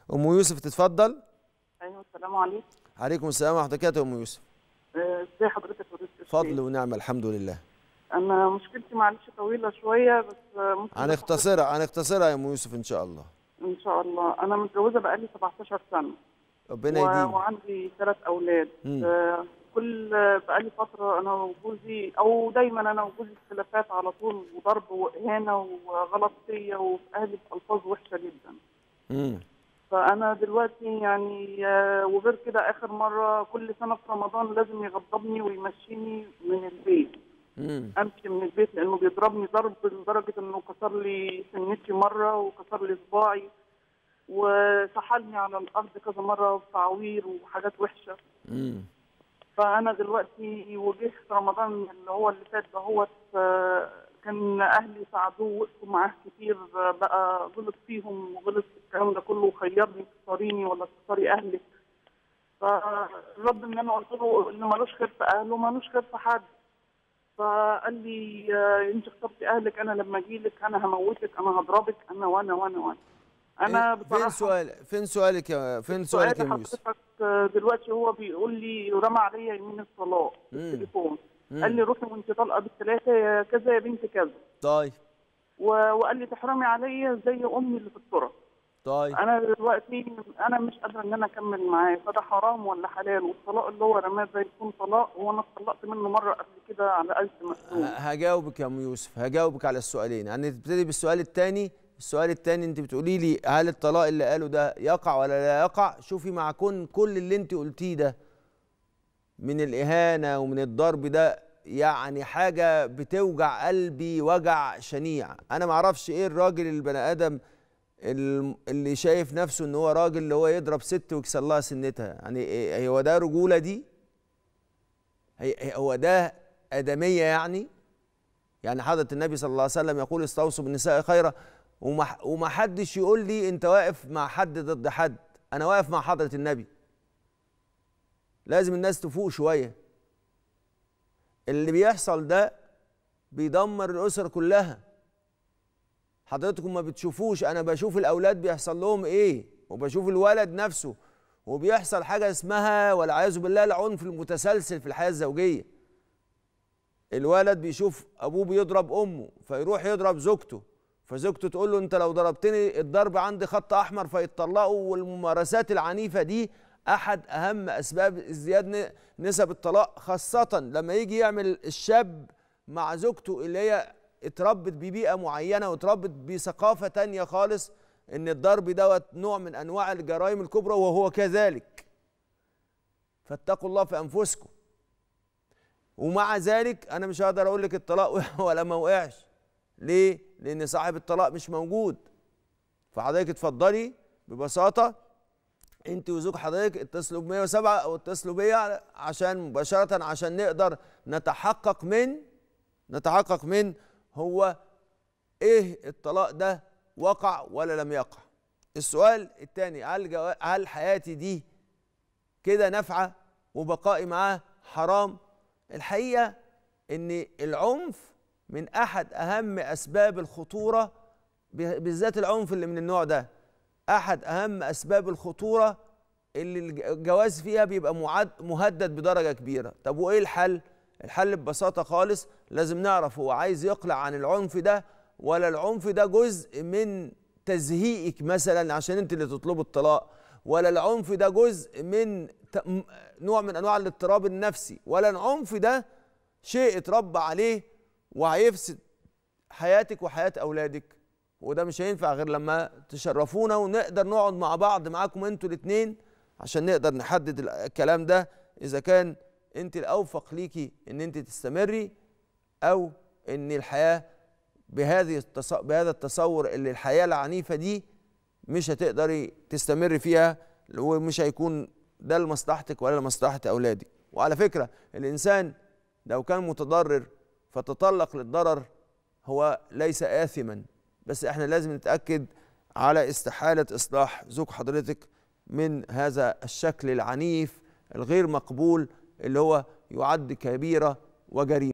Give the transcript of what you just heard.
ام يوسف تتفضل ايوه السلام عليكم عليكم السلام ورحمه الله وبركاته يا ام يوسف آه، ازي حضرتك يا فضيله الشيخ؟ فضل ونعمه الحمد لله انا مشكلتي معلش طويله شويه بس آه، ممكن هنختصرها هنختصرها يا ام يوسف ان شاء الله ان شاء الله انا متجوزه بقالي 17 سنه ربنا و- يديم وعندي ثلاث اولاد مم. آه، كل آه، بقالي فتره انا وجوزي او دايما انا وجوزي خلافات على طول وضرب واهانه وغلط فيا وفي اهلي بالفاظ وحشه جدا مم. فانا دلوقتي يعني آه، وغير كده اخر مره كل سنه في رمضان لازم يغضبني ويمشيني من البيت مم. امشي من البيت لانه بيضربني ضرب لدرجه انه كسر لي سنتي مره وكسر لي صباعي وسحلني على الارض كذا مره بتعوير وحاجات وحشه مم. فانا دلوقتي وجه في رمضان اللي هو اللي فات دهوت آه، كان اهلي ساعدوه وقفوا معاه كتير آه، بقى غلط فيهم وغلط في الكلام ده كله وخيرني تختاريني ولا تختاري اهلك فالرد ان انا قلت له ان ملوش خير في اهله ملوش خير في حد فقال لي آه، انت اخترتي اهلك انا لما اجي لك انا هموتك انا هضربك انا وانا وانا وانا انا فين- فين بصراحه سؤال فين سؤالك يا فين سؤالك يا سؤال ام يوسف حضرتك آه، دلوقتي هو بيقول لي رمى عليا يمين الطلاق في مم. التليفون مم. قال لي روحي وانت طالقه بالثلاثه يا كذا يا بنت كذا طيب و- وقال لي تحرمي عليا زي امي اللي في التراب طيب انا دلوقتي انا مش قادره ان انا اكمل معاه فده حرام ولا حلال والطلاق اللي هو رماه ده يكون طلاق وانا اتطلقت منه مره قبل كده على ألف ه- مقسوم هجاوبك يا ام يوسف هجاوبك على السؤالين يعني نبتدي بالسؤال الثاني السؤال الثاني انت بتقولي لي هل الطلاق اللي قاله ده يقع ولا لا يقع شوفي مع كون كل اللي انت قلتيه ده من الاهانه ومن الضرب ده يعني حاجه بتوجع قلبي وجع شنيع انا ما اعرفش ايه الراجل البني ادم الم- اللي شايف نفسه ان هو راجل اللي هو يضرب ست ويكسر لها سنتها يعني إيه هو ده رجوله دي هي هي- هو ده ادميه يعني يعني حضرة النبي صلى الله عليه وسلم يقول استوصوا بالنساء خيرا وما وما حدش يقول لي انت واقف مع حد ضد حد انا واقف مع حضرة النبي لازم الناس تفوق شوية اللي بيحصل ده بيدمر الأسر كلها حضرتكم ما بتشوفوش انا بشوف الاولاد بيحصل لهم ايه وبشوف الولد نفسه وبيحصل حاجة اسمها والعياذ بالله العنف المتسلسل في الحياة الزوجية الولد بيشوف ابوه بيضرب امه فيروح يضرب زوجته فزوجته تقول له انت لو ضربتني الضرب عندي خط احمر فيتطلقوا والممارسات العنيفه دي احد اهم اسباب ازدياد ن- نسب الطلاق خاصه لما يجي يعمل الشاب مع زوجته اللي هي اتربت ببيئه معينه واتربت بثقافه تانية خالص ان الضرب دوت نوع من انواع الجرائم الكبرى وهو كذلك فاتقوا الله في انفسكم ومع ذلك انا مش هقدر اقول لك الطلاق وقع ولا ما وقعش ليه لان صاحب الطلاق مش موجود فحضرتك اتفضلي ببساطه انت وزوج حضرتك اتصلوا ب 107 او اتصلوا بيا عشان مباشره عشان نقدر نتحقق من نتحقق من هو ايه الطلاق ده وقع ولا لم يقع السؤال الثاني هل جو... هل حياتي دي كده نافعه وبقائي معاه حرام الحقيقه ان العنف من احد اهم اسباب الخطوره ب- بالذات العنف اللي من النوع ده احد اهم اسباب الخطوره اللي الج- الجواز فيها بيبقى معد مهدد بدرجه كبيره طب وايه الحل الحل ببساطه خالص لازم نعرف هو عايز يقلع عن العنف ده ولا العنف ده جزء من تزهيقك مثلا عشان انت اللي تطلبوا الطلاق ولا العنف ده جزء من ت- م- نوع من انواع الاضطراب النفسي ولا العنف ده شيء اتربى عليه وهيفسد حياتك وحياة أولادك وده مش هينفع غير لما تشرفونا ونقدر نقعد مع بعض معاكم انتوا الاتنين عشان نقدر نحدد ال- الكلام ده إذا كان انت الأوفق ليكي ان انت تستمري أو ان الحياة بهذه التص... بهذا التصور اللي الحياة العنيفة دي مش هتقدري تستمري فيها ومش هيكون ده لمصلحتك ولا لمصلحة أولادك وعلى فكرة الإنسان لو كان متضرر فتطلق للضرر هو ليس آثما بس احنا لازم نتأكد على استحالة إصلاح زوج حضرتك من هذا الشكل العنيف الغير مقبول اللي هو يعد كبيرة وجريمة